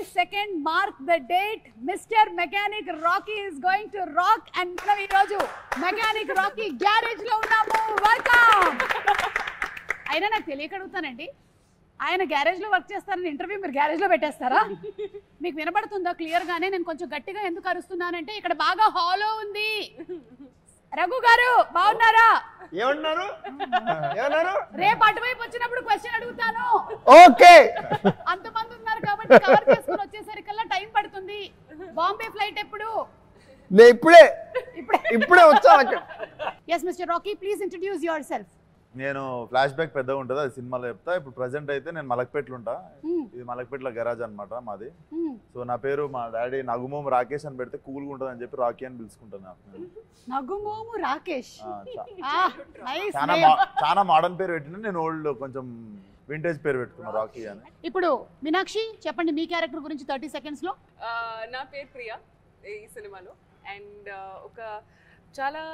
Second mark the date mister mechanic Rocky is going to rock and మనం ఈ రోజు mechanic Rocky garage లో ఉన్నాము వెల్కమ్ అయినా నాకు తెలియక అడుగుతానండి ఆయన గ్యారేజ్ లో వర్క్ చేస్తారని ఇంటర్వ్యూ మీరు గ్యారేజ్ లో పెట్టేస్తారా మీకు వినబడుతుందా క్లియర్ గానే నేను కొంచెం గట్టిగా ఎందుకు అరుస్తున్నానంటే ఇక్కడ బాగా హాలో ఉంది రఘు గారు బాగున్నారా ఏమన్నారు ఏమన్నారు రేపు అటువైపు వచ్చినప్పుడు క్వశ్చన్ అడుగుతాను ఓకే అంతమంది ఉన్నారు కాబట్టి కవర్ చేసుకుని వచ్చేసరికల్లా టైం పడుతుంది బాంబే ఫ్లైట్ ఎప్పుడు నేను ఇప్పుడే ఇప్పుడే ఇప్పుడే వచ్చా అక్కడ yes mister Rocky please introduce yourself నేను ఫ్లాష్ బ్యాక్ పెద్దగా ఉంటుంది అది సినిమాలో చెప్తా ఇప్పుడు ప్రజెంట్ అయితే నేను మలక్పేటలో ఉంటా ఇది మలక్పేటలో గరాజ్ అన్నమాట మాది సో నా పేరు మా డాడీ నగుమోం రాకేష్ అని పెడితే కూల్గా ఉంటుంది అని చెప్పి రాకీ అని పిలుచుకుంటాను నాకు నేను. నగుమోము రాకేష్ ఆ, చా- నైస్ చాలా మా- చాలా మోడర్న్ పేరు పెట్టిన నేను ఓల్డ్ కొంచెం వింటేజ్ పేరు పెట్టుకున్నా రాకీ అని ఇప్పుడు మీనాక్షి చెప్పండి మీ క్యారెక్టర్ గురించి థర్టీ సెకండ్స్ లో ఆ, నా పేరు ప్రియా ఈ సినిమాలో అండ్ ఒక చాలా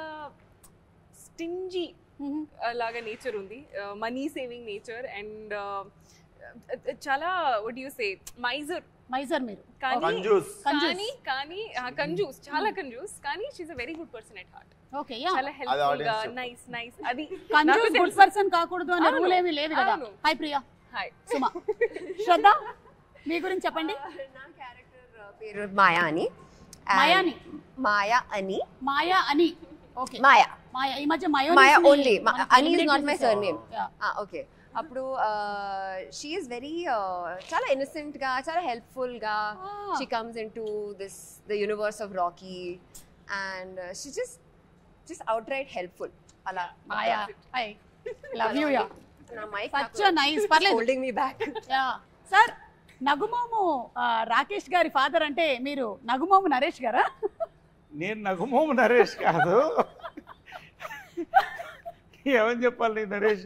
స్టింజీ లాగా నేచర్ ఉంది మనీ సేవింగ్ నేచర్ అండ్ చాలా what you say miser miser మీరు కానీ కంజూస్ Conjuse. కానీ కానీ కంజూస్ చాలా కంజూస్ కానీ she a very good person at heart okay yeah చాలా హెల్ప్ఫుల్ గా audience నైస్ నైస్ అది కంజూస్ నాకు గుడ్ తెలుసు. పర్సన్ కాకూడదు అనే అవును. రూల్ ఏమీ లేదు కదా అవును. హాయ్ ప్రియా హాయ్ సుమా శ్రద్ధ మీ గురించి చెప్పండి నా క్యారెక్టర్ పేరు మాయా అని And మాయాని మాయా అని మాయా అని ఓకే మాయా మాయా ఈ మధ్య మయో మాయా ఓన్లీ అని is not my surname okay అప్పుడు షీ ఈస్ వెరీ చాలా innocent గా చాలా helpful గా Ah. She comes into this the universe of Rocky and she just just outright helpful అలా Maya hi love you yeah నా mike such nice పర్లేదు holding me back yeah sir నగుమోము ఆ, రాకేష్ గారి father అంటే మీరు నగుమోము నరేష్ గారా నేను నగుమోము నరేష్ కాదు ఏమని చెప్పాలి నీ Naresh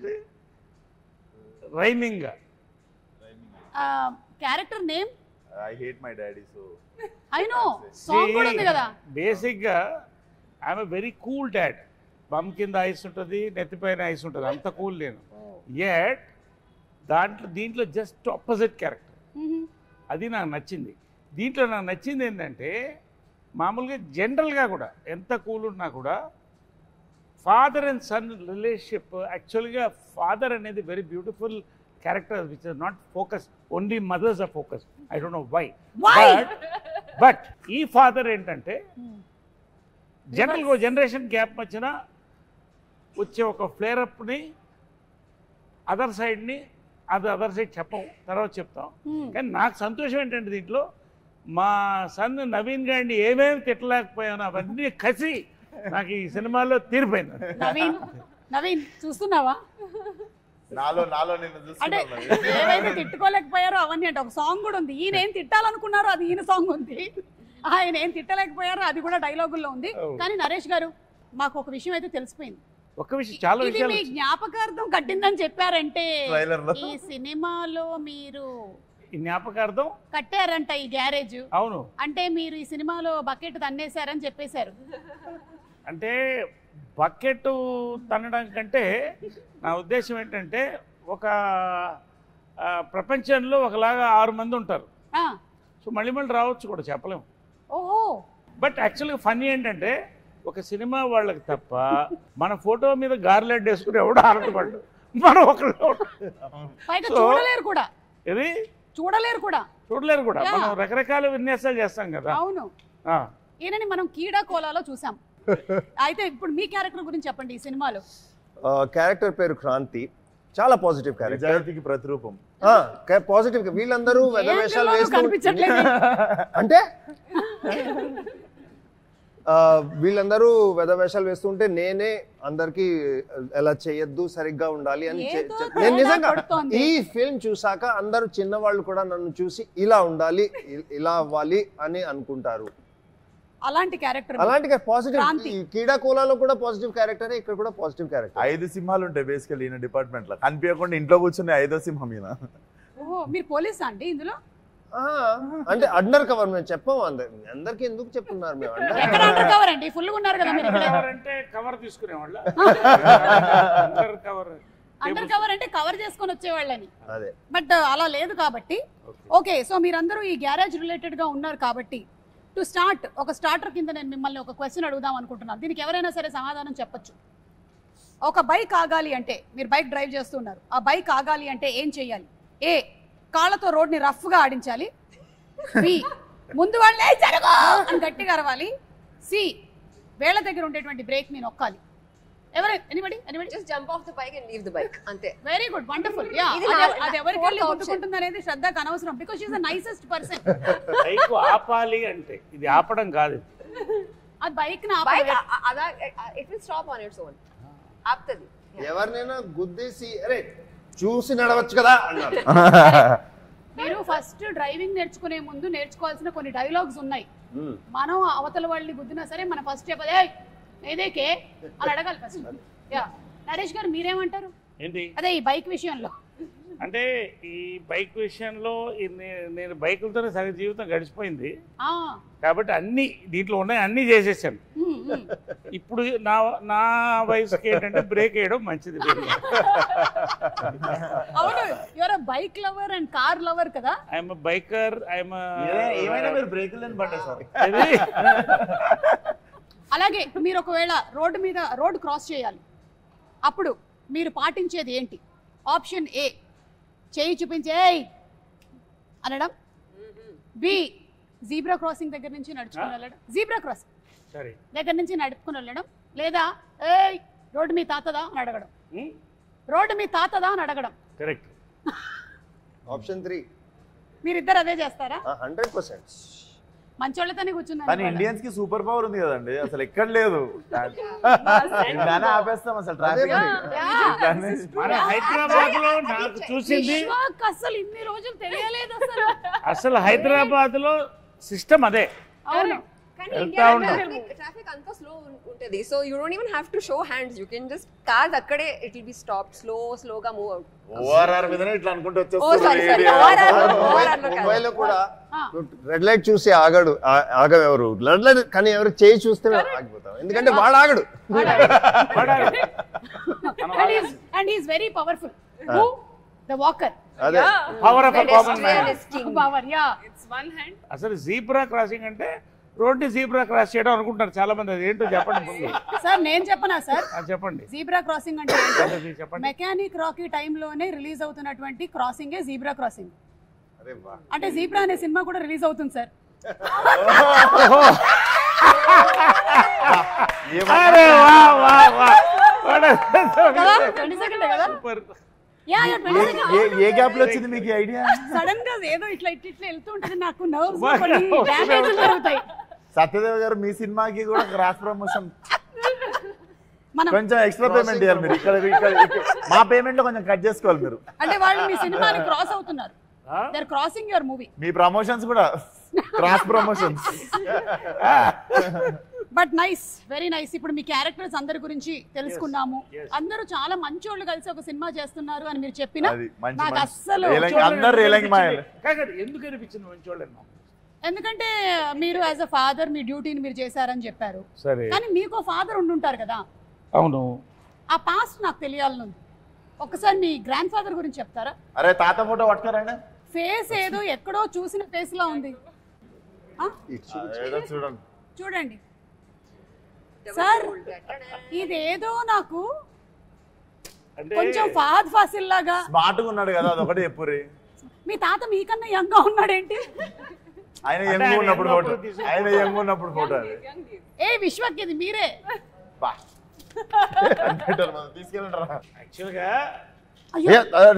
rhyming character name I hate my daddy so I know song కూడా ఉంది కదా బేసిక్గా I'm very cool dad bum కింద ఐస్ ఉంటుంది నెత్తిపైన ఐస్ ఉంటుంది అంత కూల్ నేను ఎట్ దాంట్లో దీంట్లో జస్ట్ ఆపోజిట్ క్యారెక్టర్ మ్మ్. అది నాకు నచ్చింది దీంట్లో నాకు నచ్చింది ఏంటంటే మామూలుగా జనరల్గా కూడా ఎంత కూల్ ఉన్నా కూడా ఫాదర్ అండ్ సన్ రిలేషన్షిప్ యాక్చువల్గా ఫాదర్ అనేది very beautiful character which is not focus only mothers are focus I don't know why Why? But ఈ ఫాదర్ ఏంటంటే మ్మ్. జనరల్గా జనరేషన్ గ్యాప్ మధ్యన వచ్చే ఒక ఫ్లేరప్ని అదర్ సైడ్ని అది అదర్ సైడ్ చెప్పం తర్వాత చెప్తాం మ్మ్. కానీ నాకు సంతోషం ఏంటంటే దీంట్లో మా సన్ నవీన్ గారిని ఏమేమి తిట్టలేకపోయాను అవన్నీ కసి నాకు ఈ సినిమాలో తీరిపోయింది నవీన్ నవీన్ చూస్తున్నావా నాలో నాలో నిన్ను అంటే చూస్తున్నాను ఏవైతే తిట్టుకోలేకపోయారో అవన్నీ అంటే ఒక సాంగ్ కూడా ఉంది ఈయన ఏం తిట్టాలనుకున్నారో అది ఈయన సాంగ్ ఉంది ఆయన ఏం తిట్టలేకపోయారో అది కూడా డైలాగుల్లో ఉంది Oh. కానీ నరేష్ గారు మాకు ఒక విషయం అయితే తెలిసిపోయింది ఒక్క విషయం చాలా ఇది విషయాలు మీ జ్ఞాపకార్థం కట్టిందని చెప్పారంటే Trailer లో. ఈ సినిమాలో మీరు ఈ జ్ఞాపకార్థం కట్టారంట ఈ గ్యారేజ్ అవును అంటే మీరు ఈ సినిమాలో బకెట్ తన్నేశారని చెప్పేశారు అంటే బకెట్ తన్నడం కంటే నా ఉద్దేశం ఏంటంటే ఒక ఆ, ప్రపంచంలో ఒకలాగా ఆరు మంది ఉంటారు ఆ, సో మళ్ళీ మళ్ళీ రావచ్చు కూడా చెప్పలేము ఓహో బట్ యాక్చువల్గా ఫన్నీ ఏంటంటే ఒక సినిమా వాళ్ళకి తప్ప మన ఫోటో మీద గార్లెడ్ వేసుకుని ఎవడో ఆనందపడ్డు మనం ఒకళ్ళు పైగా So- చూడలేరు కూడా ఇది చూడలేరు కూడా చూడలేరు కూడా Yeah. మనం రకరకాల విన్యాసాలు చేస్తాం కదా అవును ఆ. ఈయనని మనం కీడా కోలాలో చూసాం అయితే ఇప్పుడు మీ క్యారెక్టర్ గురించి చెప్పండి ఈ సినిమాలో క్యారెక్టర్ పేరు క్రాంతి చాలా పాజిటివ్ క్యారెక్టర్ నిజాయితీకి ప్రతిరూపం పాజిటివ్ వీళ్ళందరూ ఏ వెధవేషాలు అంగంలోనూ వేస్తూ కనిపించట్లేదు. అంటే ఆ, వీళ్ళందరూ వెధవేషాలు వేస్తుంటే నేనే అందరికి ఎలా చేయొద్దు సరిగ్గా ఉండాలి అని చె- ఏదో చె- నేను తేడా నిజంగా కొడుతోంది. ఈ ఫిల్మ్ చూసాక అందరూ చిన్నవాళ్ళు కూడా నన్ను చూసి ఇలా ఉండాలి ఇ- ఇలా అవ్వాలి అని అనుకుంటారు అలాంటి క్యారెక్టర్ అలాంటి పాజిటివ్ క్రాంతి. ఈ క్రీడా కోలాలో కూడా పాజిటివ్ క్యారెక్టర్ ఇక్కడ కూడా పాజిటివ్ క్యారెక్టర్ ఐదు సింహాలు ఉంటాయి బేసికల్ ఈయన డిపార్ట్మెంట్ లో కనిపించకుండా ఇంట్లో కూర్చునే ఐదో సింహం ఈయన ఓహో మీరు పోలీసా అండి ఇందులో అంటే అండర్ కవర్ మేము చెప్పాము అందరి అందరికి ఎందుకు చెప్తున్నారు మేము అండర్ ఎక్కడ అండర్ కవర్ అండి ఫుల్ ఉన్నారు కదా మీరు ఇక్కడే కవర్ అంటే కవర్ తీసుకునేవాళ్ళ అండర్ కవర్ అండర్ కవర్ అంటే కవర్ చేసుకొని వచ్చేవాళ్ళని అదే బట్ అలా లేదు కాబట్టి ఓకే సో మీరందరూ ఈ గ్యారేజ్ రిలేటెడ్ గా ఉన్నారు కాబట్టి టు స్టార్ట్ ఒక స్టార్టర్ కింద నేను మిమ్మల్ని ఒక క్వశ్చన్ అడుగుదాం అనుకుంటున్నాను దీనికి ఎవరైనా సరే సమాధానం చెప్పొచ్చు ఒక బైక్ ఆగాలి అంటే మీరు బైక్ డ్రైవ్ చేస్తున్నారు ఆ బైక్ ఆగాలి అంటే ఏం చేయాలి ఏ కాళ్ళతో రోడ్ని రఫ్గా ఆడించాలి బి ముందు వాళ్ళే జరగో అని గట్టిగా అరవాలి సి వేళ్ళ దగ్గర ఉండేటువంటి బ్రేక్ ని నొక్కాలి ఎవరు anybody anybody just jump off the bike and leave the bike అంతే వెరీ గుడ్ వండర్ఫుల్ యా ఇది నా- అది ఎవరికి fourth వెళ్ళి option. గుర్తుకుంటుంది అనేది శ్రద్ధకు అనవసరం because she the nicest person bike ఆపాలి అంటే ఇది ఆపడం కాదు ఇది. అది బైక్ నా బైక్ అదా it will stop on its own ఆపుతుంది ఎవరినైనా గుద్దేసి అరే చూసి నడవచ్చు కదా అన్నారు మీరు ఫస్ట్ డ్రైవింగ్ నేర్చుకునే ముందు నేర్చుకోవాల్సిన కొన్ని డైలాగ్స్ ఉన్నాయి మ్మ్. మనం అవతల వాళ్ళని గుద్దినా సరే మన ఫస్ట్ చెప్పదే ఏదేకే అని అడగాలి ఫస్ట్ యా నరేష్ గారు మీరేమంటారు ఏంటి అదే ఈ బైక్ విషయంలో అంటే ఈ బైక్ విషయంలో ఈ నే- నేను బైకులతోనే సగం జీవితం గడిచిపోయింది ఆ, కాబట్టి అన్ని దీంట్లో ఉన్నాయి అన్ని చేసేసాను మ్మ్, మ్మ్. ఇప్పుడు నా నా వయసుకి ఏంటంటే బ్రేక్ వేయడం మంచిది అవును your bike lover and car lover కదా ఐఎమ్ బైకర్ ఐఎమ్ ఏమైనా మీరు బ్రేకులు లేని బండి సార్ అలాగే మీరు ఒకవేళ రోడ్డు మీద రోడ్డు క్రాస్ చేయాలి అప్పుడు మీరు పాటించేది ఏంటి ఆప్షన్ ఏ చేయి చూపించే "ఏయ్" అనడం బి జీబ్రా క్రాసింగ్ దగ్గర నుంచి నడుచుకుని వెళ్ళడం జీబ్రా క్రాసింగ్ సరే దగ్గర నుంచి నడుపుకుని వెళ్ళడం లేదా ఏయ్ రోడ్డు మీ తాతదా అని అడగడం రోడ్డు మీ తాతదా అని అడగడం కరెక్ట్ ఆప్షన్ త్రీ మీరిద్దరు అదే చేస్తారా హండ్రెడ్ పర్సెంట్ మంచోళ్ళతోనే కూర్చున్నాను కానీ ఇవాళ. ఇండియన్స్ కి సూపర్ పవర్ ఉంది కదండి అసలు ఎక్కడ లేదు ఇలానే ఆపేస్తాం అసలు ట్రాఫిక్ మన హైదరాబాద్ లో నాకు చూసింది విశ్వాక్ అసలు ఇన్ని రోజులు తెలియలేదు అసలు అసలు హైదరాబాద్ లో సిస్టమ్ అదే అవును కానీ వెళ్తా ఇండియా ఉంటాం. ట్రాఫిక్ ట్రాఫిక్ అంతా స్లో ఉంటది so you don't even have to show hands you can just cars అక్కడే it will be stop slow స్లోగా మూవ్ అవుట్ ఓఆర్ఆర్ మీదనే ఇట్లా అనుకుంటూ ఓ సారీ సారీ వచ్చేస్తారు ముంబైలో కూడా ఆ. రెడ్ లైట్ చూసి ఆగాడు ఆ- ఆగం ఎవరు రెడ్ లైట్ కానీ ఎవరు చేయి చూస్తే ఆగిపోతాం ఎందుకంటే వాడు ఆగడు and is very powerful the walker అదే power of common man power yeah it's one hand అసలు జీబ్రా క్రాసింగ్ అంటే రోడ్డు జీబ్రా క్రాస్ చేయడం అనుకుంటారు చాలా మంది అది ఏంటో చెప్పండి ముందు సార్ నేను చెప్పనా సార్ ఆ, చెప్పండి జీబ్రా క్రాసింగ్ అంటే ఏంటో? అది చెప్పండి మెకానిక్ రాకీ టైంలోనే రిలీజ్ అవుతున్నటువంటి క్రాసింగే జీబ్రా క్రాసింగ్ అరే వా అంటే జీబ్రా అనే సినిమా కూడా రిలీజ్ అవుతుంది సార్ అరే వా వా వా కదా ట్వంటీ సెకండ్ కదా super yeah yeah twenty second a gap లో వచ్చింది మీకు ఐడియా సడన్ గా ఏదో ఇట్లా ఇట్లా ఇట్లా వెళ్తూ ఉంటుంది నాకు నర్వ్స్ బాగా కొన్ని వస్తుంది. డ్యామేజ్ జరుగుతాయి సత్యదేవ్ గారు మీ సినిమాకి కూడా క్రాస్ ప్రమోషన్ మనం కొంచెం ఎక్స్ట్రా పేమెంట్ ఇవ్వాలి మీరు ఇక్కడ ఇక్కడ ఇక్కడ- మా పేమెంట్ లో కొంచెం కట్ చేసుకోవాలి మీరు అంటే వాళ్ళు మీ సినిమాని క్రాస్ అవుతున్నారు they are crossing your movie మీ ప్రమోషన్స్ కూడా cross promotions but nice very nice ఇప్పుడు మీ క్యారెక్టర్స్ అందరి గురించి తెలుసుకున్నాము yes. అందరూ చాలా మంచోళ్ళు కలిసి ఒక సినిమా చేస్తున్నారు అని మీరు చెప్పిన అది మంచి నాకు మంచి. అస్సలు రేలంగి- అందరు రేలంగి మాయలు కాదు ఎందుకు అనిపించింది మంచోళ్ళని మాకు? ఎందుకంటే మీరు యాజ్ అ ఫాదర్ మీ డ్యూటీని మీరు చేశారని చెప్పారు సరే కానీ మీకు ఫాదర్ ఉండుంటారు కదా అవును ఆ పాస్ట్ నాకు తెలియాలనుంది ఒకసారి మీ గ్రాండ్ ఫాదర్ గురించి చెప్తారా అరే తాత ఫోటో పట్టుకోరండి ఫేస్ ఏదో ఎక్కడో చూసిన ఫేస్ లా ఉంది ఆ? ఏదో చూడండి చూడండి సార్ ఇదేదో నాకు అంటే కొంచెం ఫాద్ ఫాసిల్ లాగా స్మార్ట్ గా ఉన్నాడు కదా అదొకటి చెప్పుర్రి మీ తాత మీకన్నా యంగ్ గా ఉన్నాడేంటి ఆయన అంటే యంగ్ ఆయన ఉన్నప్పుడు young ఫోటో ఉన్నప్పుడు తీసిన ఆయన యంగ్ ఉన్నప్పుడు ఫోటో అది ఏ విశ్వక్ ఇది మీరే బా తీసుకెళ్ళంటారా యాక్చువల్గా అయ్యో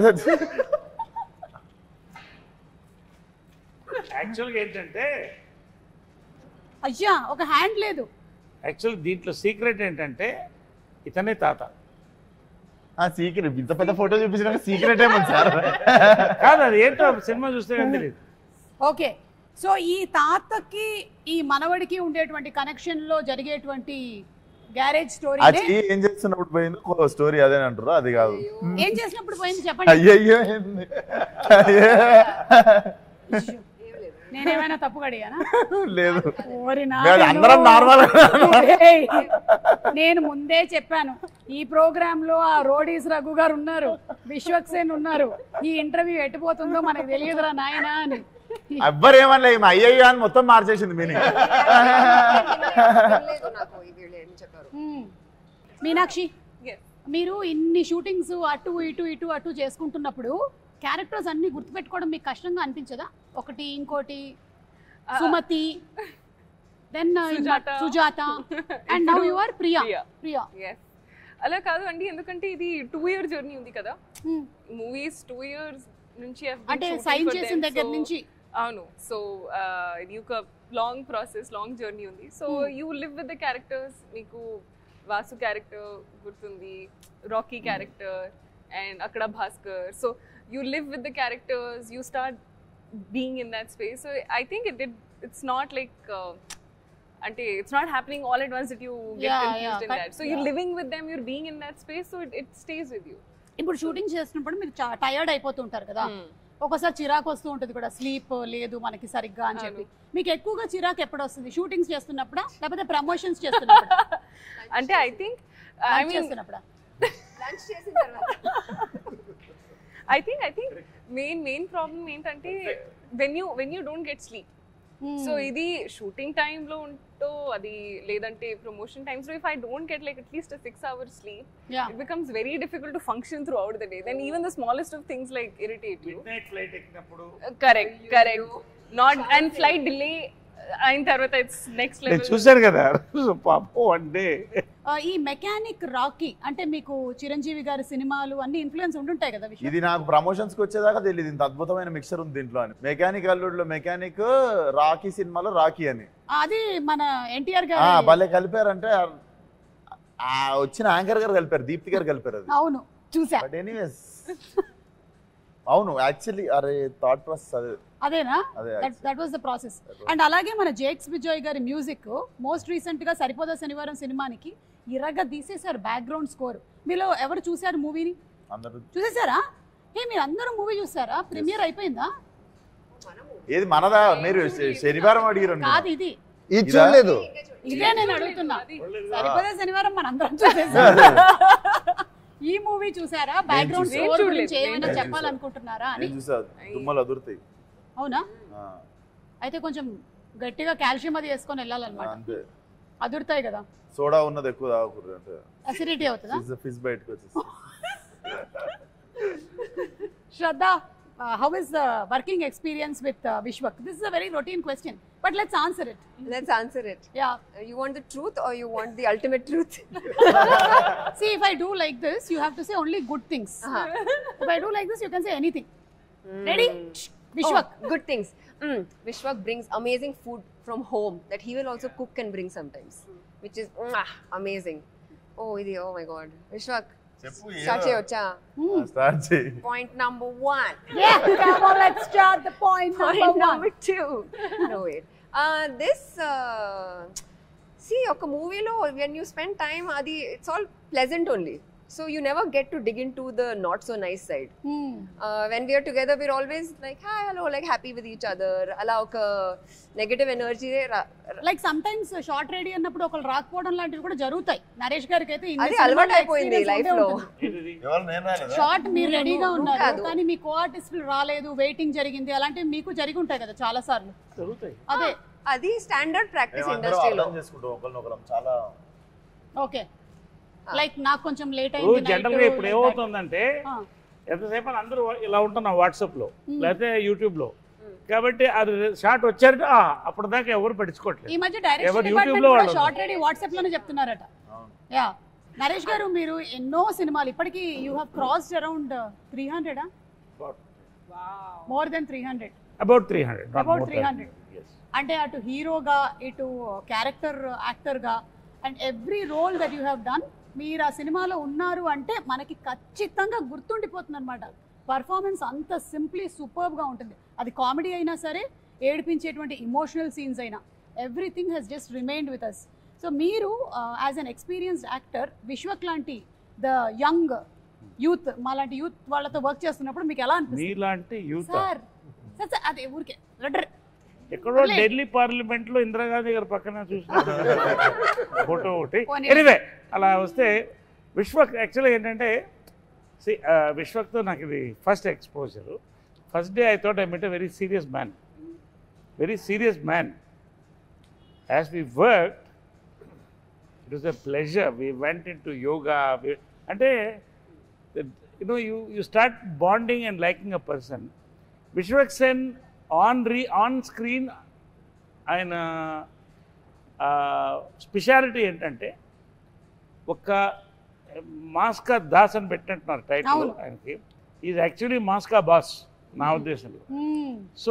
యాక్చువల్గా ఏంటంటే అయ్యా ఒక హ్యాండ్ లేదు యాక్చువల్ దీంట్లో సీక్రెట్ ఏంటంటే ఇతనే తాత సీక్రెట్ ఇంత పెద్ద ఫోటో చూపించిన సీక్రెట్ ఏముంది సార్ కాదు అది ఏంటో సినిమా చూస్తే కానీ తెలియదు ఓకే సో ఈ తాతకి ఈ మనవడికి ఉండేటువంటి కనెక్షన్ లో జరిగేటువంటి గ్యారేజ్ స్టోరీ అది ఏం చేస్తున్నప్పుడు పోయింది స్టోరీ అదే అంటారు అది కాదు ఏం చేసినప్పుడు పోయింది చెప్పండి అయ్యయ్యో ఏంది? అయ్యో. నేనేమైనా తప్పు కడిగానా లేదు ఓరి మేము నాయనో. అందరం నార్మల్ ఏయ్, నేను ముందే చెప్పాను ఈ ప్రోగ్రామ్ లో ఆ రోడీస్ రఘు గారు ఉన్నారు విశ్వక్సేన్ ఉన్నారు ఈ ఇంటర్వ్యూ ఎట్టిపోతుందో మనకు తెలియదురా నాయనా అని ఎవ్వరు ఏమనలే ఈమె అయ్యయ్యో అని మొత్తం మార్చేసింది మీనింగ్ లేదు నాకు ఈ వీళ్ళు ఏం చెప్పారు మ్మ్. మీనాక్షి Yes. మీరు ఇన్ని షూటింగ్స్ అటు ఇటు ఇటు అటు చేసుకుంటున్నప్పుడు క్యారెక్టర్స్ అన్ని గుర్తుపెట్టుకోవడం మీకు కష్టంగా అనిపించదా ఒకటి ఇంకోటి Sumathi then Sujatha. Sujatha and now you are Priya Priya. Priya yes అలా కాదు అండి ఎందుకంటే ఇది టూ ఇయర్ జర్నీ ఉంది కదా మ్మ్. మూవీస్ టూ ఇయర్స్ నుంచి I've been అంటే shooting సైన్ for చేసిన them, దగ్గర so- నుంచి అవును సో ఇది ఒక లాంగ్ ప్రాసెస్ లాంగ్ జర్నీ ఉంది so you live with the characters మీకు వాసు క్యారెక్టర్ గుర్తుంది రాకీ క్యారెక్టర్ అండ్ అక్కడ Bhaskar so you live with the characters you start being in that space so I think it it's not like అంటే it's not happening all at once it you get Yeah, confused yeah, in correct. That so you living with them you're being in that space so it it stays with you ఇప్పుడు shooting చేస్తున్నప్పుడు మీరు tired అయిపోతుంటారు కదా ఒక్కోసారి చిరాకు వస్తూ ఉంటుంది కూడా sleep లేదు మనకి సరిగ్గా అని చెప్పి మీకు ఎక్కువగా చిరాకు ఎప్పుడు వస్తుంది షూటింగ్స్ చేస్తున్నప్పుడా లేకపోతే ప్రమోషన్స్ చేస్తున్నప్పుడు అంటే ఐ థింక్ ఐ మీన్ చేస్తున్నప్పుడా లంచ్ చేసిన తర్వాత I think I think main main problem ఏంటంటే when you when you don't get sleep so ఇది షూటింగ్ టైంలో ఉంటో అది లేదంటే ప్రమోషన్ టైమ్స్ లో if I don't get like at least six hours sleep Yeah. It becomes very difficult to function throughout the day then even the smallest of things like irritate you midnight flight ఎక్కినప్పుడు correct correct not and flight delay అయిన తర్వాత it's next నేను level చూశాను కదా పాపం one day ఆ, ఈ mechanic Rocky అంటే మీకు చిరంజీవి గారి సినిమాలు అన్ని ఇన్ఫ్లుయెన్స్ ఉండుంటాయి కదా విశ్వ ఇది నాకు ప్రమోషన్స్ కి వచ్చేదాకా తెలియదు ఇంత అద్భుతమైన మిక్సర్ ఉంది దీంట్లో అని మెకానిక్ అల్లుడిలో మెకానిక్ రాకీ సినిమాలో రాకీ అని అది మన ఎన్టీఆర్ ఆ, గారు భలే కలిపారంటే ఆ- ఆ వచ్చిన యాంకర్ గారు కలిపారు దీప్తి గారు కలిపారు అది అవును చూసా బట్ ఎనీవేస్ అవును యాక్చువల్లీ అరే థాట్ ప్రాసెస్ అదే అదేనా అదే that that was the process and అలాగే మన జేక్స్ విజయ్ గారి మ్యూజిక్ మోస్ట్ రీసెంట్ గా సరిపోదా శనివారం సినిమానికి ఇరగ తీసేశారు బ్యాక్గ్రౌండ్ స్కోర్ మీలో ఎవరు చూసారు మూవీని అందరూ చూసేసారా ఏ మీరు అందరూ మూవీ చూసారా ప్రీమియర్ అయిపోయిందా ఏది మనదా మీరు శ- శనివారం అడిగారు కాదు ఇది ఇది చూడలేదు ఇదే నేను అడుగుతున్నా సరిపోదా శనివారం మనందరం చూసేసాం ఈ మూవీ చూసారా బ్యాక్గ్రౌండ్ చూసా. స్కోర్ నేను గురించి చూడలేదు. ఏమైనా నేను చెప్పాలనుకుంటున్నారా అని నేను చూసా దుమ్మలు అదురుతాయి అవునా ఆ, అయితే కొంచెం గట్టిగా కాల్షియం అది వేసుకొని వెళ్ళాలన్నమాట అంతే అదురుతాయి కదా సోడా ఉన్నది ఎక్కువ తాగకూడదు అంటే అసిడిటీ అవుతుందా ఫిజ్ ఫిజ్ బయటకు వచ్చేసి Shraddha how is working experience with Vishwak this is a very routine question but let's answer it Let's answer it. Yeah Uh, You want the truth or you want the ultimate truth? See, if I do like this, you have to say only good things. If I do like this, you can say anything. Ready? Vishwak. Oh, good things. Mm. Vishwak brings amazing food from home that he will also cook and bring sometimes, which is mwah, amazing. Oh, ఇది oh my god. Vishwak, చెప్పు start చేయొచ్చా? Start చేయి Point number one. Yeah, come on, let's start the point Point number one. number two. no wait. Uh, this uh, see ఒక మూవీలో when you spend time అది it's all pleasant only. So you never get to dig into the not so nice side. Hmm. uh, when we are together, we're always like, hi, hello, like happy with each other. అలా ఒక negative energy like sometimes shot ready అన్నప్పుడు ఒకళ్ళు రాకపోవడం లాంటివి కూడా జరుగుతాయి నరేష్ గారికి అయితే అది అలవాటు అయిపోయింది లైఫ్ లో ఎవరు నేను రాలేదా షార్ట్ మీరు రెడీగా ఉన్నారు కాదు. కానీ మీ కో ఆర్టిస్టులు రాలేదు వెయిటింగ్ జరిగింది అలాంటివి మీకు జరిగి ఉంటాయి కదా చాలా సార్లు జరుగుతాయి అదే అది స్టాండర్డ్ ప్రాక్టీస్ మేమందరం ఇండస్ట్రీలో అర్థం చేసుకుంటాం ఒకరినొకరం చాలా ఓకే లైక్ నాకు కొంచెం లేట్ ఇప్పుడు అయింది జనరల్గా night, ఇప్పుడు like ఏమవుతుందంటే that. ఎంతసేపు అని అందరూ ఇలా ఉంటున్నాం వాట్సాప్లో లేకపోతే యూట్యూబ్లో కాబట్టి అది షార్ట్ వచ్చారంటే ఆ, అప్పటిదాకా ఎవరు ఈ పట్టించుకోవట్లేదు మధ్య డైరెక్షన్ ఎవరు డిపార్ట్మెంట్ YouTube లో కూడా వాళ్ళు షార్ట్ రెడీ వాట్సాప్ లోనే చెప్తున్నారట యా నరేష్ గారు మీరు ఎన్నో సినిమాలు ఇప్పటికి you have crossed around three hundred more than three hundred about three hundred About 300. అంటే అటు హీరోగా ఇటు క్యారెక్టర్ యాక్టర్గా and every role that you have done మీరు ఆ సినిమాలో ఉన్నారు అంటే మనకి ఖచ్చితంగా గుర్తుండిపోతుంది అనమాట పర్ఫార్మెన్స్ అంత సింప్లీ సూపర్బ్గా ఉంటుంది అది కామెడీ అయినా సరే ఏడిపించేటువంటి ఇమోషనల్ సీన్స్ అయినా everything he's just remained with us so మీరు as an experienced actor Vishwak లాంటి ద యంగ్ యూత్ మాలాంటి యూత్ వాళ్ళతో వర్క్ చేస్తున్నప్పుడు మీకు ఎలా అనిపిస్తుంది మీలాంటి యూత్ సార్ సార్ సార్ అదే ఊరికే రెడ్డర్ ఎక్కడో లే. ఢిల్లీ పార్లమెంట్ లో ఇందిరాగాంధీ గారి పక్కన చూసిన ఫోటో ఒకటి పోనీ. ఎనివే అలా వస్తే విశ్వక్ యాక్చువల్గా ఏంటంటే see, ఆ, విశ్వక్తో నాకు ఇది first exposure first day I thought I met a very serious man very serious man as we work it was a pleasure we went into yoga అంటే you know you you start bonding and liking a person Vishwak Sen on re on screen ఆయన speciality ఏంటంటే ఒక మాస్కా దాస్ అని పెట్టినట్టున్నారు title అవును. ఆయనకి is actually మాస్కా boss నా ఉద్దేశంలో మ్మ్. So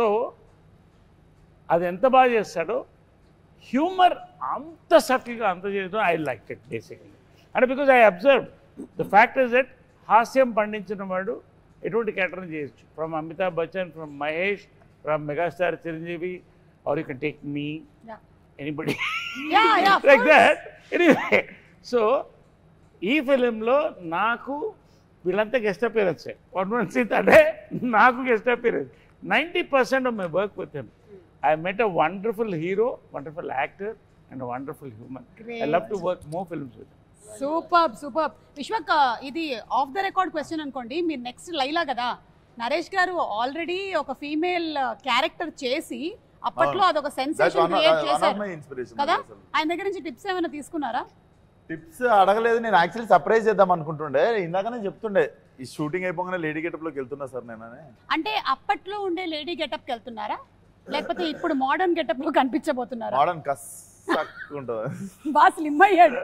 అది ఎంత బాగా చేస్తాడో హ్యూమర్ అంత సటిల్గా అంత చేయడం ఐ లైక్ ఇట్ బేసిక్లీ అంటే because I observe the fact is that హాస్యం పండించిన వాడు ఎటువంటి క్యారెక్టర్ని చేయొచ్చు from Amitabh Bachchan from Mahesh from megastar Chiranjeevi or you can take me Yeah. Anybody Yeah, yeah, of like course. That anyway so ఈ ఫిలింలో నాకు వీళ్ళంతా guest appearance one one seat అంటే నాకు guest appearance ninety percent of my work with him I met a wonderful hero wonderful actor and wonderful human I love to work more films with super super Vishwak ఇది of the record question అనుకోండి మీరు next Laila కదా నరేష్ గారు already ఒక female character చేసి అప్పట్లో అవును. అదొక That's sensation one of- create one of చేశారు my inspiration కదా అసలు. ఆయన దగ్గర నుంచి టిప్స్ ఏమైనా తీసుకున్నారా టిప్స్ అడగలేదు నేను యాక్చువల్లీ సర్ప్రైజ్ చేద్దాం అనుకుంటుండే ఇందాకనే చెప్తుండే ఈ షూటింగ్ అయిపోగానే లేడీ గెటప్ లోకి వెళ్తున్నా సార్ నేనని అంటే అప్పట్లో ఉండే లేడీ గెటప్ కి వెళ్తున్నారా లేకపోతే ఇప్పుడు మోడర్న్ గెటప్ లో కనిపించబోతున్నారా మోడర్న్ కస్ ఉంటుంది బాగా స్లిమ్ అయ్యాడు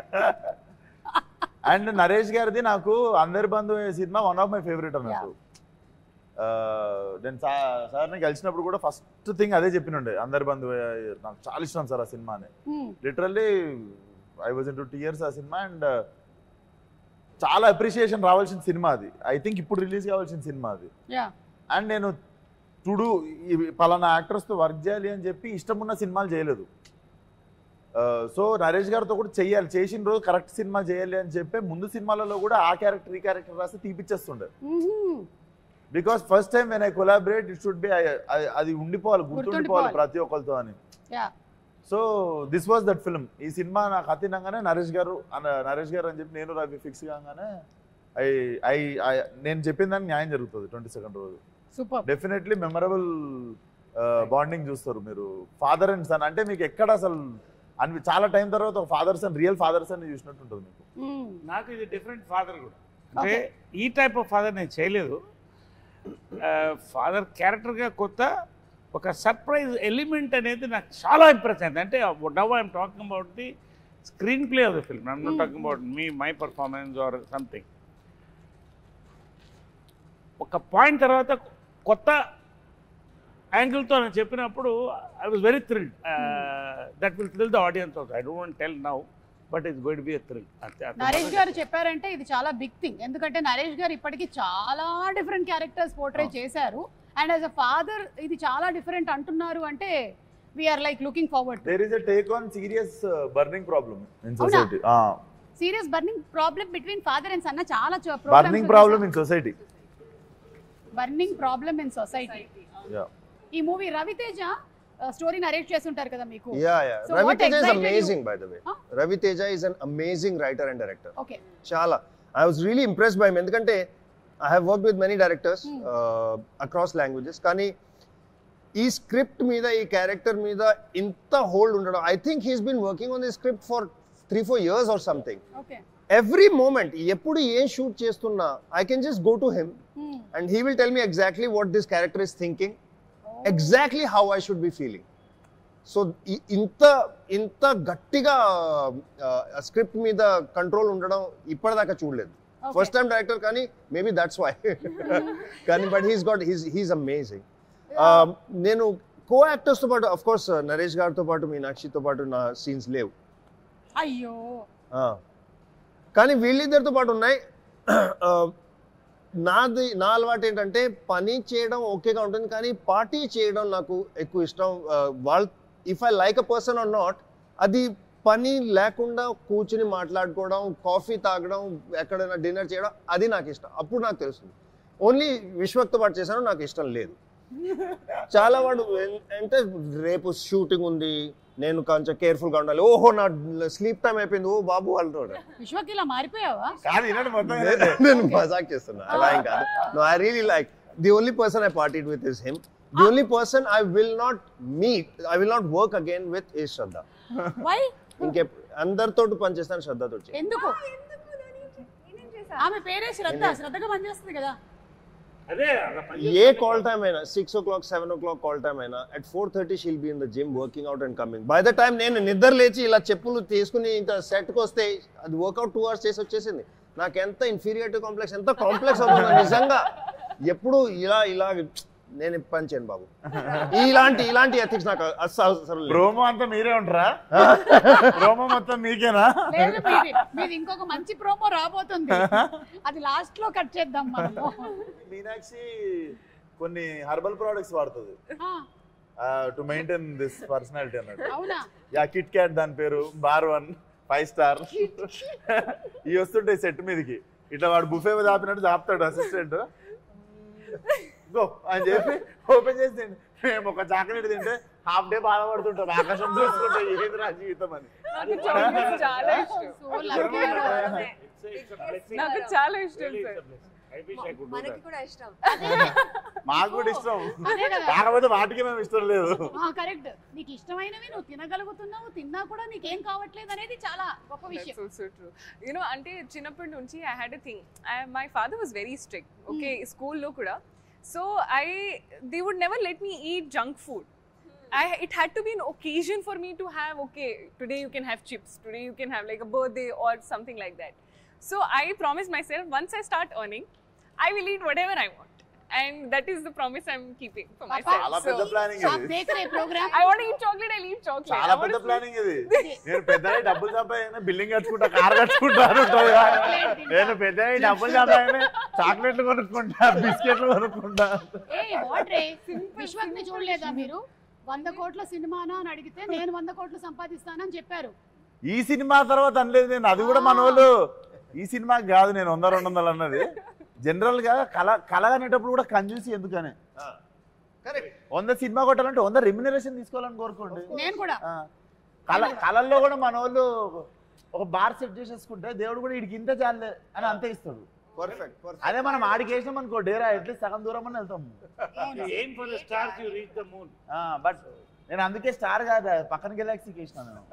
అండ్ నరేష్ గారిది నాకు అందరి బంధు సినిమా వన్ ఆఫ్ మై ఫేవరెట్ అన్నట్టు ఆ, నేను సా- సార్ని కలిసినప్పుడు కూడా ఫస్ట్ థింగ్ అదే చెప్పినుండే అందరి బంధు నాకు చాలా ఇష్టం సార్ ఆ సినిమా అని Hmm. Literally I was in two years ఆ సినిమా అండ్ చాలా అప్రిషియేషన్ రావాల్సిన సినిమా అది ఐ థింక్ ఇప్పుడు రిలీజ్ కావాల్సిన సినిమా అది యా అండ్ నేను టుడు పలానా యాక్టర్స్తో వర్క్ చేయాలి అని చెప్పి ఇష్టం ఉన్న సినిమాలు చేయలేదు సో నరేష్ గారితో కూడా చెయ్యాలి చేసిన రోజు కరెక్ట్ సినిమా చేయాలి అని చెప్పి ముందు సినిమాలలో కూడా ఆ క్యారెక్టర్ ఈ క్యారెక్టర్ రాస్తే తీపిచ్చేస్తుండే because first time when I collaborate it should be అది ఉండిపోవాలి గుర్తుండిపోవాలి గుర్తుండిపోవాలి. ప్రతి ఒక్కరితో అని yeah so this was that film ఈ సినిమా నాకు అతినంగానే నరేష్ గారు అన్న- నరేష్ గారు అని చెప్పి నేను రవి ఫిక్స్ కాగానే ఐ ఐ ఐ- నేను చెప్పిన దానికి న్యాయం జరుగుతుంది ట్వంటీ సెకండ్ రోజు సూపర్ డెఫినెట్లీ మెమరబుల్ బాండింగ్ చూస్తారు మీరు ఫాదర్ అండ్ సన్ అంటే మీకు ఎక్కడ అసలు అనిపి చాలా టైం తర్వాత ఒక father son real father son చూసినట్టు ఉంటుంది మీకు నాకు ఇది డిఫరెంట్ ఫాదర్ కూడా అంటే ఈ టైప్ ఆఫ్ ఫాదర్ నేను చేయలేదు ఫాదర్ క్యారెక్టర్గా కొత్త ఒక సర్ప్రైజ్ ఎలిమెంట్ అనేది నాకు చాలా ఇంప్రెస్ అయింది అంటే now I'm talking about the screenplay of the film I'm not talking about me my performance or something ఒక పాయింట్ తర్వాత కొత్త యాంగిల్తో నేను చెప్పినప్పుడు I was very thrilled that will thrill the audience also I don't tell now but it's going to be thrill Naresh గారు చెప్పారంటే ఇది చాలా బిగ్ థింగ్ ఎందుకంటే నరేష్ గారు ఇప్పటికి చాలా డిఫరెంట్ క్యారెక్టర్స్ పోర్ట్రే చేశారు అండ్ యాజ్ అ ఫాదర్ ఇది చాలా డిఫరెంట్ అంటున్నారు అంటే we're like looking forward there is a take on serious burning problem in అవునా? Society serious burning problem between father and సన్న చాలా burning problem in society burning problem in society ఈ movie Raviteja story narrate చేస్తుంటారు కదా మీకు Yeah, yeah. So Ravi what Teja is excited you? amazing, by the way. Huh? Ravi Teja is an amazing writer and director. Okay చాలా I was really impressed by ఎందుకంటే I have work with many directors across languages కానీ ఈ script మీద ఈ character మీద ఇంత hold ఉండడం I think he's been working on the script for three four years or something okay every moment ఎప్పుడు ఏం షూట్ చేస్తున్నా I can just go to him and he will tell me exactly what this character is thinking exactly how I should be feeling so ఇంత ఇంత గట్టిగా script మీద control ఉండడం ఇప్పటిదాకా చూడలేదు ఫస్ట్ టైం డైరెక్టర్ కానీ మేబీ దట్స్ వై కానీ but he's got he's he's amazing నేను కో యాక్టర్స్తో పాటు అఫ్ కోర్స్ నరేష్ గారితో పాటు మీనాక్షితో పాటు నా సీన్స్ లేవు అయ్యో ఆ. కానీ వీళ్ళిద్దరితో పాటు ఉన్నాయి ఆ, నాది నా అలవాటు ఏంటంటే పని చేయడం ఓకేగా ఉంటుంది కానీ పార్టీ చేయడం నాకు ఎక్కువ ఇష్టం వాళ్ళ if I like a person or not అది పని లేకుండా కూర్చుని మాట్లాడుకోవడం కాఫీ తాగడం ఎక్కడైనా డిన్నర్ చేయడం అది నాకు ఇష్టం అప్పుడు నాకు తెలుస్తుంది ఓన్లీ విశ్వక్తో పాటు చేశాను నాకు ఇష్టం లేదు చాలా వాడు ఎన్- అంటే రేపు షూటింగ్ ఉంది నేను కొంచెం కేర్ఫుల్ గా ఉండాలి ఓహో నా స్లీప్ టైం అయిపోయింది ఓ బాబు అంటాడు విశ్వకి ఇలా మారిపోయావా కాదు వినండి మొత్తం నేను- నేను మజాక్ చేస్తున్నా అలా ఏం కాదు no I really like the only person I partied with is him the only person I will not meet I will not work again with is Shraddha why ఇంకే అందరితో పనిచేస్తాను శ్రద్ధతో చేయను. ఎందుకు ఎందుకు నేనేం- నేనేం చేశా? ఆమె పేరే శ్రద్ధ శ్రద్ధగా పనిచేస్తుంది కదా అదే అలా పని ఏ కాల్ టైమ్ అయినా six o'clock seven o'clock call time అయినా at four thirty she'll be in the gym working out and coming by the time నేను నిద్ర లేచి ఇలా చెప్పులు తీసుకుని ఇంకా సెట్కి వస్తే అది వర్కౌట్ టూ అవర్స్ చేసి వచ్చేసింది నాకు ఎంత ఇన్ఫీరియారిటీ కాంప్లెక్స్ ఎంత కాంప్లెక్స్ అవుతుంది నిజంగా ఎప్పుడు ఇలా ఇలా నేను పని చేయను బాబు ఇలాంటి ఇలాంటి ఎథిక్స్ నాకు అస్సలు అవసరం లేదు ప్రోమో అంతా మీరే ఉంటారా ప్రోమో మొత్తం మీకేనా లేదు మీది మీది ఇంకొక మంచి ప్రోమో రాబోతుంది అది లాస్ట్ లో కట్ చేద్దాం మనము మీనాక్షి కొన్ని హర్బల్ ప్రోడక్ట్స్ వాడుతుంది ఆ, టు మెయింటైన్ దిస్ పర్సనాలిటీ అన్నట్టు అవునా యా కిట్ క్యాట్ దాని పేరు బార్ వన్ ఫైవ్ స్టార్ ఇవి వస్తుంటాయి సెట్ మీదకి ఇట్లా వాడు బుఫే మీద ఆపినట్టు ఆపుతాడు అసిస్టెంట్ గో అని చెప్పి ఓపెన్ చేసి తిండి. మేము ఒక చాక్లెట్ తింటే హాఫ్ డే బాధపడుతుంటాం ఆకాశం చూసుకుంటే ఏది రా జీవితం అని నాకు చాక్లెట్స్ చాలా ఇష్టం సో లక్కీ నాకు చాలా ఇష్టం సార్ మనకి కూడా ఇష్టం మాకు కూడా ఇష్టం అదే కదా కాకపోతే వాటికి మేము ఇష్టం లేదు కరెక్ట్ నీకు ఇష్టమైనవి నువ్వు తినగలుగుతున్నావు తిన్నా కూడా నీకేం కావట్లేదు అనేది చాలా గొప్ప విషయం That's also true. You know, అంటే చిన్నప్పటి నుంచి I had a thing my father was very strict okay స్కూల్లో కూడా so I they would never let me eat junk food I, it had to be an occasion for me to have okay today you can have chips today you can have like a birthday or something like that so i promised myself once i start earning i will eat whatever i want and that is the promise i'm keeping for myself చాలా పెద్ద so, planning shop ఇది దేకరే programme i want to eat chocolate i'll eat chocolate చాలా I want పెద్ద to planning ఇది నేను పెద్ద డబ్బులు సంపాదన బిల్డింగ్ కట్టుకుంటా కార్ కట్టుకుంటా అని ఉంటుంది కదా. నేను పెద్ద డబ్బులు సంపాదన చాక్లెట్లు కొనుక్కుంటా బిస్కెట్లు కొనుక్కుంటా ఏ వాట్ రే విశ్వక్ ని చూడలేదా మీరు వంద కోట్ల సినిమానా అని అడిగితే నేను వంద కోట్లు సంపాదిస్తానని చెప్పారు ఈ సినిమా తర్వాత అనలేదు నేను అది కూడా మన వాళ్ళు ఈ సినిమా కాదు నేను వంద రెండు వందలు అన్నది జనరల్ గా కళ కళ అనేటప్పుడు కూడా కంజూసి ఎందుకని కరెక్ట్ వంద సినిమా కొట్టాలంటే వంద రెమ్యునరేషన్ తీసుకోవాలని కోరుకోండి నేను కూడా ఆ. కళ కళల్లో కూడా మన వాళ్ళు ఒక బార్ సెట్ చేసేసుకుంటే దేవుడు కూడా వీడికి ఇంత చాలే అని అంతే ఇస్తాడు పర్ఫెక్ట్ పర్ఫెక్ట్ అదే మనం ఆడికి వేసినాం అనుకో డేరా అట్లీస్ట్ సగం దూరం అని వెళ్తాం aim for the stars you reach the moon but నేను అందుకే స్టార్ కాదు పక్కన గెలాక్సీకి వేసిన నేను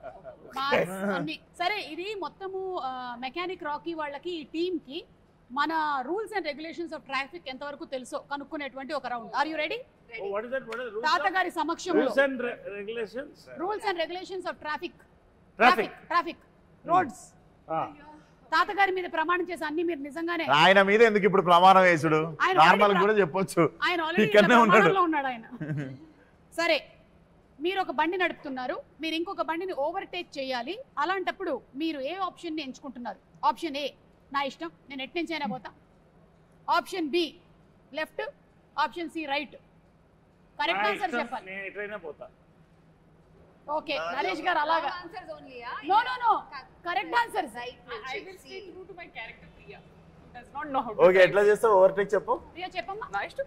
Marks అన్ని సరే ఇది మొత్తము మెకానిక్ రాకీ వాళ్ళకి ఈ టీమ్ కి మన rules and regulations of traffic ఎంతవరకు తెలుసో కనుక్కునేటువంటి ఒక round are you ready what is that what is తాతగారి సమక్షంలో rules and regulations rules and regulations of traffic traffic traffic roads తాతగారి మీద ప్రమాణం చేసి అన్ని మీరు నిజంగానే ఆయన మీద ఎందుకు ఇప్పుడు ప్రమాణం వేసుడు ఆయన నార్మల్ already కూడా చెప్పొచ్చు ఆయన ఆల్రెడీ ఇక్కడనే ఉన్నాడు. ఉన్నాడు ఆయన సరే మీరు ఒక బండి నడుపుతున్నారు మీరు ఇంకొక బండిని ఓవర్టేక్ చేయాలి అలాంటప్పుడు మీరు ఏ ఆప్షన్ ని ఎంచుకుంటున్నారు ఆప్షన్ ఏ నా ఇష్టం నేను ఎట్ నుంచి అయినా పోతా option B left option C right correct answer చెప్పాలి నేను ఎట్లయినా పోతా ఓకే నరేష్ గారు అలాగా Answers only, yeah? No no no correct answer Right, I Richie. will stay See. true to my character Priya who does not know how to okay drive. ఎట్లా చేస్తావు overtake చెప్పు ప్రియా చెప్పమ్మా నా ఇష్టం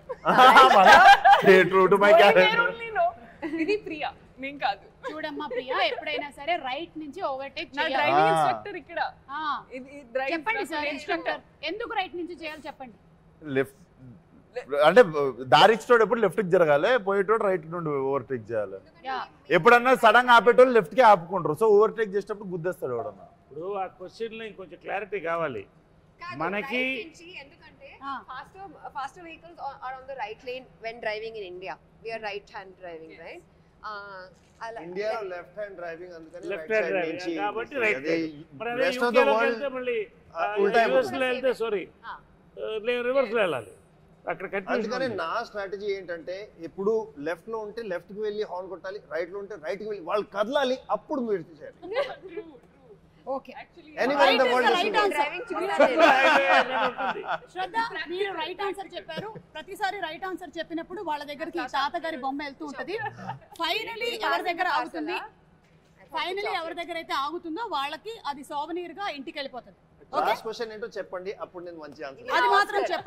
true to my Only there character only no. ఇది ప్రియా నేను కాదు చూడమ్మా ప్రియా ఎప్పుడైనా సరే రైట్ నుంచి ఓవర్టేక్ నా చేయాలి డ్రైవింగ్ Ah. ఇన్స్ట్రక్టర్ ఇక్కడ ఆ, ఇది ఇది drive చెప్పండి సార్ instructor. ఇన్స్ట్రక్టర్ ఎందుకు రైట్ నుంచి చేయాలి చెప్పండి లెఫ్ట్ అంటే దారి ఇచ్చేటోడు ఎప్పుడు లెఫ్ట్ కి జరగాలి పోయేటోడు రైట్ నుండి ఓవర్టేక్ చేయాలి యా ఎప్పుడన్నా సడన్ గా ఆపేటోళ్ళు లెఫ్ట్ కి ఆపుకుంటారు సో ఓవర్టేక్ చేసేటప్పుడు గుద్దేస్తాడు ఎవడన్నా ఇప్పుడు ఆ క్వశ్చన్ లో ఇంకొంచెం క్లారిటీ కావాలి కాదు, మనకి- right నుంచి ఎందుకంటే Ah. faster faster vehicles are, are on the right lane when driving in India. We are right hand driving, right? Uh, అలా- ఇండియాలో లెఫ్ట్ హ్యాండ్ డ్రైవింగ్ అందుకని లెఫ్ట్ right హ్యాండ్ side నుంచి కాబట్టి రైట్ అదే మరి అదే rest of the యూకేలోకి world వెళ్తే మళ్ళీ ఆ, ఉల్టా యూఎస్ లో వెళ్తే సారీ Ah. రివర్స్ లో వెళ్ళాలి అక్కడ అందుకని కన్ఫ్యూజన్ నా స్ట్రాటజీ ఏంటంటే ఎప్పుడు లెఫ్ట్ లో ఉంటే లెఫ్ట్ కి వెళ్ళి హార్న్ కొట్టాలి రైట్ లో ఉంటే రైట్ కి వెళ్ళి వాళ్ళు కదలాలి అప్పుడు మీరు చేయాలి okay Actually, Anywhere in the Right world is the is right good. answer. driving చూడాలి. శ్రద్ధ మీరు రైట్ ఆన్సర్ చెప్పారు ప్రతిసారి రైట్ ఆన్సర్ చెప్పినప్పుడు వాళ్ళ దగ్గరికి ఈ తాతగారి బొమ్మ వెళ్తూ ఉంటది ఫైనలీ ఎవరి దగ్గర ఆగుతుంది ఫైనలీ ఎవరి దగ్గర అయితే ఆగుతుందో వాళ్ళకి అది సోవనీర్ గా ఇంటికి వెళ్ళిపోతుంది ఓకే లాస్ట్ క్వశ్చన్ ఏంటో చెప్పండి అప్పుడు నేను మంచి ఆన్సర్ అది మాత్రం చెప్పాం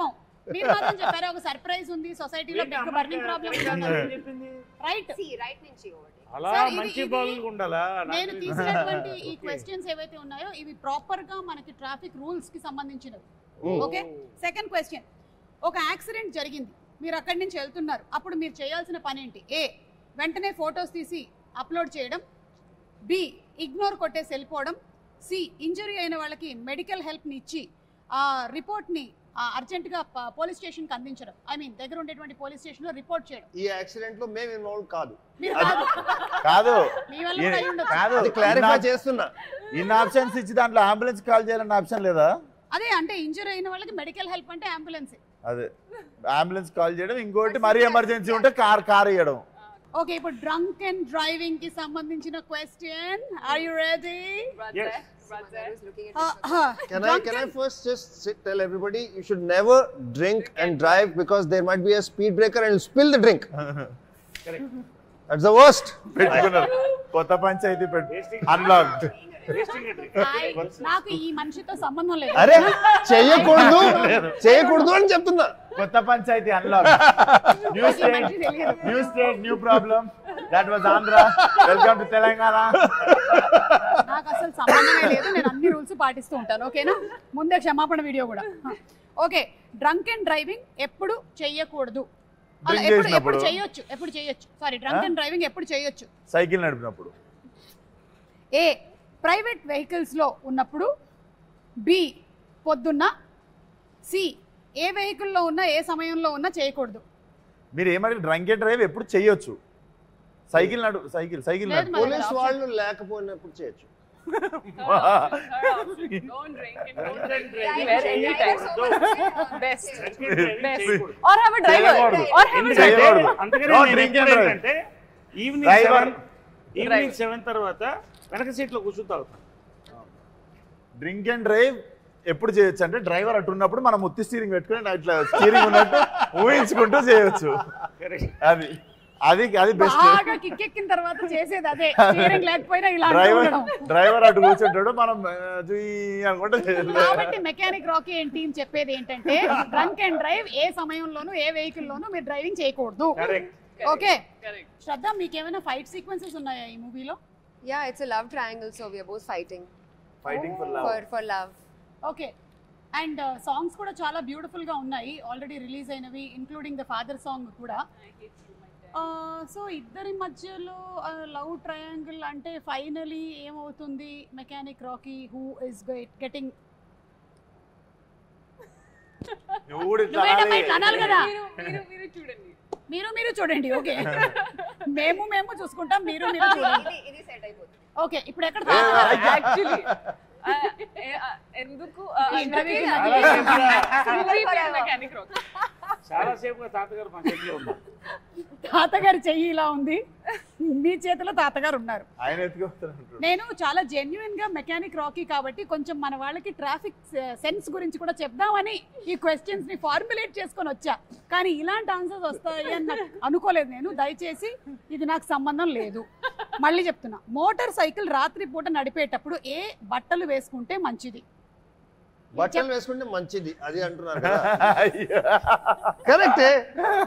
మీరు మాత్రం చెప్పారు ఒక సర్ప్రైజ్ ఉంది సొసైటీలో బిగ్ బర్నింగ్ ప్రాబ్లం చెప్పింది రైట్ See, right నుంచి ఒకటి. అలా సార్, ఇది- మంచి ఇది- బాల్ ఉండాలా నాకు నేను తెలియదు. తీసినటువంటి ఈ క్వశ్చన్స్ ఏవైతే ఉన్నాయో ఇవి ప్రాపర్ గా మనకి ట్రాఫిక్ రూల్స్ కి సంబంధించినవి ఓకే సెకండ్ క్వశ్చన్ ఒక యాక్సిడెంట్ జరిగింది మీరు అక్కడి నుంచి వెళ్తున్నారు అప్పుడు మీరు చేయాల్సిన పని ఏంటి ఏ వెంటనే ఫొటోస్ తీసి అప్లోడ్ చేయడం బి ఇగ్నోర్ కొట్టేసి వెళ్ళిపోవడం సి ఇంజరీ అయిన వాళ్ళకి మెడికల్ హెల్ప్ని ఇచ్చి ఆ రిపోర్ట్ని అర్జెంటుగా పోలీస్ స్టేషన్కి అందించడం ఐ మీన్ దగ్గర ఉండేటువంటి పోలీస్ స్టేషన్లో రిపోర్ట్ చేయడం ఈ యాక్సిడెంట్ లో మేము ఇన్వాల్వ్ కాదు మీరు కాదు కాదు మీ వల్ల కూడా అయి ఉండొచ్చు. కాదు అది క్లారిఫై చేస్తున్నా ఇన్ని ఆప్షన్స్ ఇచ్చి దాంట్లో అంబులెన్స్ కాల్ చేయాలన్న ఆప్షన్ లేదా అదే అంటే ఇంజరీ అయిన వాళ్ళకి మెడికల్ హెల్ప్ అంటే అంబులెన్స్ అదే అంబులెన్స్ కాల్ చేయడం ఇంకోటి మరీ ఎమర్జెన్సీ ఉంటే కార్ కార్ ఇవ్వడం ఓకే ఇప్పుడు డ్రంక్ అండ్ డ్రైవింగ్ కి సంబంధించిన question are you ready Yes. I was looking at Can I can I first just sit, tell everybody you should never drink and drive because there might be a speed breaker and spill the drink. Correct. That's the worst. పెట్టుకున్నారు కొత్త పంచాయతీ పెట్టు unlocked Wasting it. నాకు ఈ మనిషితో సంబంధం లేదు అరే చేయకూడదు చేయకూడదు అని చెప్తున్నా కొత్త పంచాయతీ అన్లాక్ న్యూ ఈ స్టేట్ మనిషి తెలియదు new state new problem that was Andhra welcome to Telangana నాకు అసలు సంబంధమే లేదు నేను అన్ని రూల్స్ పాటిస్తూ ఉంటాను ఓకేనా ముందే క్షమాపణ వీడియో కూడా ఓకే డ్రంక్ అండ్ డ్రైవింగ్ ఎప్పుడు చెయ్యకూడదు అలా Drink ఎప్పుడు ఎప్పుడు చేసినప్పుడు? చేయొచ్చు ఎప్పుడు చేయొచ్చు సారీ డ్రంక్ అండ్ డ్రైవింగ్ ఎప్పుడు చేయొచ్చు సైకిల్ నడిపినప్పుడు ఏ ప్రైవేట్ వెహికల్స్ లో ఉన్నప్పుడు బి పొద్దున్న సి ఏ వెహికల్లో ఉన్నా ఏ సమయంలో ఉన్నా చేయకూడదు మీరు ఏమంటే డ్రంక్ అండ్ డ్రైవ్ ఎప్పుడు చెయ్యొచ్చు సైకిల్ నడు సైకిల్ సైకిల్ లేదు నడు మరి. పోలీస్ వాళ్ళు లేకపోయినప్పుడు చేయొచ్చు Don't drink and Drunk don't and drive. driving Anywhere, anytime. చేయకూడదు. Best. Drunk and driving Best. చేయకూడదు. Or have a driver. చేయకూడదు. Or have a ఎందుకంటే driver. చేయకూడదు. అందుకనే No నేను drink and ఎప్పుడు drive. ఏంటంటే evening Driver. Seven evening Drive. Seven తర్వాత వెనక సీట్లో కూర్చుని తాగుతాను డ్రింక్ అండ్ డ్రైవ్ ఎప్పుడు చేయొచ్చు అంటే డ్రైవర్ అటు ఉన్నప్పుడు మనం ముత్తి స్టీరింగ్ పెట్టుకుని ఇట్లా స్టీరింగ్ ఉన్నట్టు ఊహించుకుంటూ చేయొచ్చు అది అది అది బెస్ట్ బాగా కిక్కెక్కిన తర్వాత చేసేది అదే స్టీరింగ్ లేకపోయినా ఇలా అంటూ డ్రైవర్ ఉండడం. డ్రైవర్ అటు కూర్చుంటాడు మనం ఆ, జుయ్ అనుకుంటే చేయాలి. కాబట్టి మెకానిక్ రాకీ అండ్ టీం చెప్పేది ఏంటంటే డ్రంక్ అండ్ డ్రైవ్ ఏ సమయంలోనూ ఏ వెహికల్ లోనూ మీరు డ్రైవింగ్ చేయకూడదు కరెక్ట్ ఓకే Correct. శ్రద్ధ మీకేమైనా ఫైట్ సీక్వెన్సెస్ ఉన్నాయా ఈ మూవీలో Yeah, it's a love triangle, so we are both fighting Fighting for love. for for love. Okay and songs కూడా చాలా బ్యూటిఫుల్ గా ఉన్నాయి ఆల్రెడీ రిలీజ్ అయినవి ఇంక్లూడింగ్ ద ఫాదర్ సాంగ్ కూడా సో ఇద్దరి మధ్యలో లవ్ ట్రయాంగిల్ అంటే ఫైనలీ ఏమవుతుంది mechanic Rocky who is getting నువ్వు కూడా ఇట్లా నువ్వేంటమ్మా అనాలి. ఇట్లా అనాలి కదా మీరు మీరు మీరు చూడండి మీరు మీరు చూడండి ఓకే మేము మేము చూసుకుంటాం మీరు మీరు చూడండి ఇది ఇది సెట్ అయిపోతుంది ఓకే ఇప్పుడు ఎక్కడ ఏ, తాగుతున్నారు? యాక్చువల్లీ ఎందుకు ఈ interview కి నాకు మెకానిక్ రాక్ చాలా సేపుగా తాతగారు మా చేతిలో ఉన్నారు తాతగారి చెయ్యి ఇలా ఉంది మీ చేతిలో తాతగారు ఉన్నారు ఆయన ఎత్తుకొస్తాడు నేను చాలా జెన్యున్ గా మెకానిక్ రాకీ కాబట్టి కొంచెం మన వాళ్ళకి ట్రాఫిక్ సెన్స్ గురించి కూడా చెప్దామని ఈ క్వశ్చన్స్ ని ఫార్ములేట్ చేసుకొని వచ్చా కానీ ఇలాంటి ఆన్సర్స్ వస్తాయి అని నాకు అనుకోలేదు నేను దయచేసి ఇది నాకు సంబంధం లేదు మళ్ళీ చెప్తున్నా మోటార్ సైకిల్ రాత్రి పూట నడిపేటప్పుడు ఏ బట్టలు వేసుకుంటే మంచిది బట్టలు వేసుకుంటే మంచిది అది అంటున్నారు కదా కరెక్టే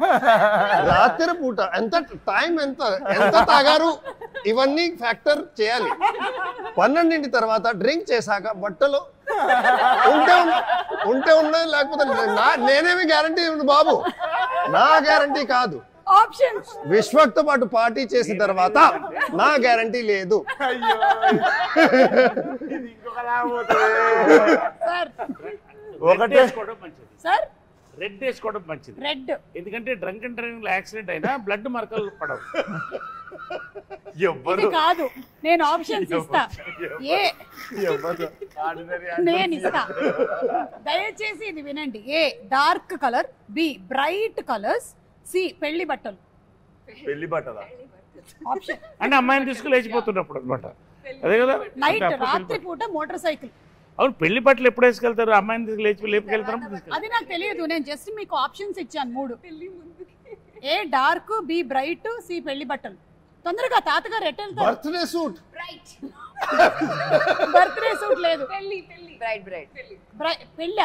రాత్రి పూట ఎంత టైం ఎంత ఎంత తాగారు ఇవన్నీ ఫ్యాక్టర్ చేయాలి పన్నెండింటి తర్వాత డ్రింక్ చేశాక బట్టలు ఉంటే ఉన్న- ఉంటే ఉన్నది లేకపోతే లేదు. నా నేనేమి గ్యారంటీ బాబు నా గ్యారంటీ కాదు ఆప్షన్స్ విశ్వక్తో పాటు పార్టీ చేసిన తర్వాత నా గ్యారంటీ లేదు అయ్యో ఇది ఇంకొకలా పోతుంది. సార్ రెడ్ ఒకటే వేసుకోవడం మంచిది సార్ రెడ్ వేసుకోవడం మంచిది రెడ్ ఎందుకంటే డ్రంక్ అండ్ డ్రైవింగ్ లో యాక్సిడెంట్ అయినా బ్లడ్ మరకలు పడవు ఇది ఎవ్వరు కాదు నేను ఆప్షన్స్ ఇస్తా ఏ ఎవ్వరు ordinary నేను answers ఇస్తా దయచేసి ఇది వినండి A dark colour B bright colours C పెళ్లి బట్టలు పెళ్లి బట్టలా ఆప్షన్ అంటే అమ్మాయిని తీసుకుని లేచిపోతున్నప్పుడు అనమాట అదే కదా నైట్ అంటే అప్పుడు రాత్రి పెళ్లి పూట మోటార్ సైకిల్ బట్టలు. అవును పెళ్లి బట్టలు ఎప్పుడు వేసుకెళ్తారు అమ్మాయిని తీసుకు లేచి లేపుకెళ్తారు తీసుకెళ్తారు అది నాకు తెలియదు నేను జస్ట్ మీకు ఆప్షన్స్ ఇచ్చాను మూడు A dark B bright C పెళ్లి బట్టలు తొందరగా తాతగారు ఎట్ వెళ్తారు birthday suit Bright. Birthday suit లేదు పెళ్లి పెళ్లి Bright, bright. పెళ్లి బ్రై- పెళ్ళా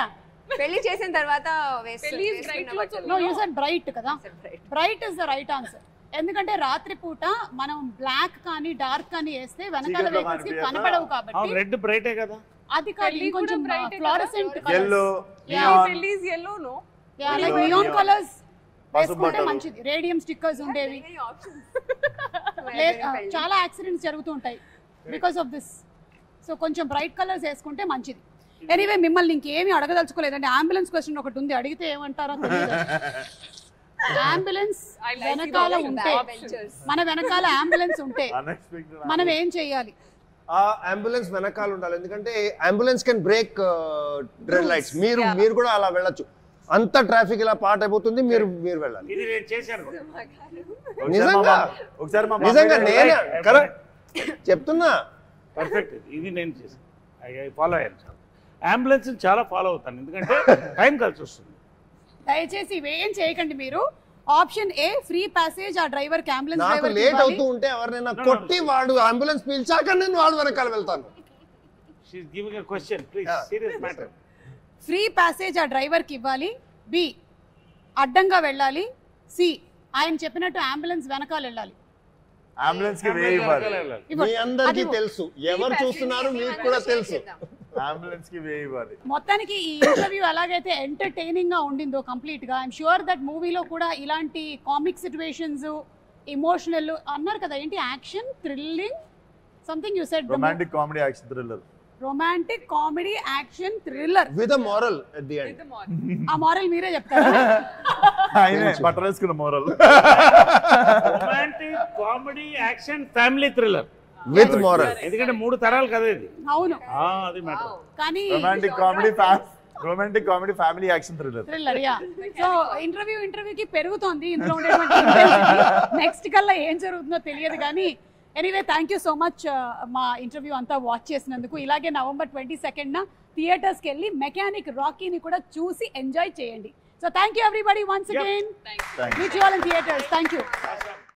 పెళ్లి చేసిన తర్వాత వేసు- పెళ్లి is వేసుకున్న bright బట్టలు. నో యూస్ బ్రైట్ కదా Said bright. Bright is the right answer ఎందుకంటే రాత్రిపూట మనం బ్లాక్ కానీ డార్క్ కానీ వేస్తే వెనకాల చీకట్లో వెహికల్స్ కి కనిపించక. కనపడవు అవును కాబట్టి రెడ్ బ్రైటే కదా అది కాదు పెళ్లి ఇంకొంచెం కూడా bright ఏ కదా? Fluorescent yellow Yeah. పెళ్లి is yellow, no? Like Yellow, neon neon. Colours పసుపు వేసుకుంటే బట్టలు. మంచిది రేడియం స్టిక్కర్స్ ఉండేవి Many options. లే- ఆ, పెళ్లి. చాలా యాక్సిడెంట్స్ జరుగుతూ ఉంటాయి బికాస్ ఆఫ్ దిస్ సో కొంచెం బ్రైట్ కలర్స్ వేసుకుంటే మంచిది ఎనీవే మిమ్మల్ని ఇంకేమీ అడగదలుచుకోలేదండి అంబులెన్స్ క్వశ్చన్ ఒకటి ఉంది అడిగితే ఏమంటారో తెలియదు అంబులెన్స్ I like the వెనకాల option, ఉంటే Adventures. మన వెనకాల అంబులెన్స్ ఉంటే అన్ఎక్స్పెక్టెడ్ మనం ఏం చేయాలి ఆ అంబులెన్స్ వెనకాల ఉండాలి ఎందుకంటే ambulance can break red lights మీరు Yeah. మీరు కూడా అలా వెళ్ళొచ్చు అంత ట్రాఫిక్ ఇలా పాట అయిపోతుంది మీరు మీరు వెళ్ళాలి ఇది నేను చేశాను కూడా. నిజంగా? ఒకసారి మా నిజంగా మమ్మీ నేనే right. కరెక్ట్ చెప్తున్నా పర్ఫెక్ట్ ఇది నేను చేశాను ఫాలో అయ్యాను చాలా అంబులెన్స్ చాలా ఫాలో అవుతాను ఎందుకంటే టైం కలిసి వస్తుంది దయచేసి ఇవేం చేయకండి మీరు ఆప్షన్ ఏ ఫ్రీ ప్యాసేజ్ ఆ డ్రైవర్ కి అంబులెన్స్ నాకు డ్రైవర్ లేట్ అవుతూ ఉంటే ఎవరినైనా No, no. కొట్టి వాడు అంబులెన్స్ పీల్చాక నేను వాడు వెనకాల వెళ్తాను she's giving a question please Yeah. Serious matter free passage ఆ డ్రైవర్ కి ఇవ్వాలి బి అడ్డంగా వెళ్ళాలి సి ఆయన చెప్పినట్టు అంబులెన్స్ వెనకాల వెళ్ళాలి అంబులెన్స్ కి వే ఇవ్వాలి ఇవ్వండి. మీ అందరికీ అది తెలుసు ఎవరు చూస్తున్నారు మీకు కూడా తెలుసు అంబులెన్స్ కి వే ఇవ్వాలి మొత్తానికి ఈ ఇంటర్వ్యూ ఎలాగైతే ఎంటర్టైనింగ్ గా ఉండిందో కంప్లీట్ గా ఐఎమ్ షూర్ దట్ మూవీలో కూడా ఇలాంటి కామిక్ సిచ్యువేషన్స్ ఎమోషనల్ అన్నారు కదా ఏంటి action thrilling something you said romantic comedy action thriller romantic comedy action thriller with a moral at the With end the morning. ఆ మారల్ మీరే చెప్తారా ఆయనే బట్టలు వేసుకున్న moral romantic comedy action family thriller with moral ఎందుకంటే మూడు తరాలు కదా ఇది అవును ఆ, అది మ్యాటర్ కానీ romantic comedy romantic comedy family action thriller thriller yeah so interview ఇంటర్వ్యూకి పెరుగుతోంది ఇంట్లో ఉండేటువంటి నెక్స్ట్ కల్లా ఏం జరుగుతుందో తెలియదు కానీ anyway thank you so much మా ఇంటర్వ్యూ అంతా వాచ్ చేసినందుకు ఇలాగే నవంబర్ ట్వంటీ సెకండ్న థియేటర్స్కి వెళ్ళి మెకానిక్ రాకీని కూడా చూసి ఎంజాయ్ చేయండి so thank you everybody once again Thank you. Thank meet you all in theatres thank you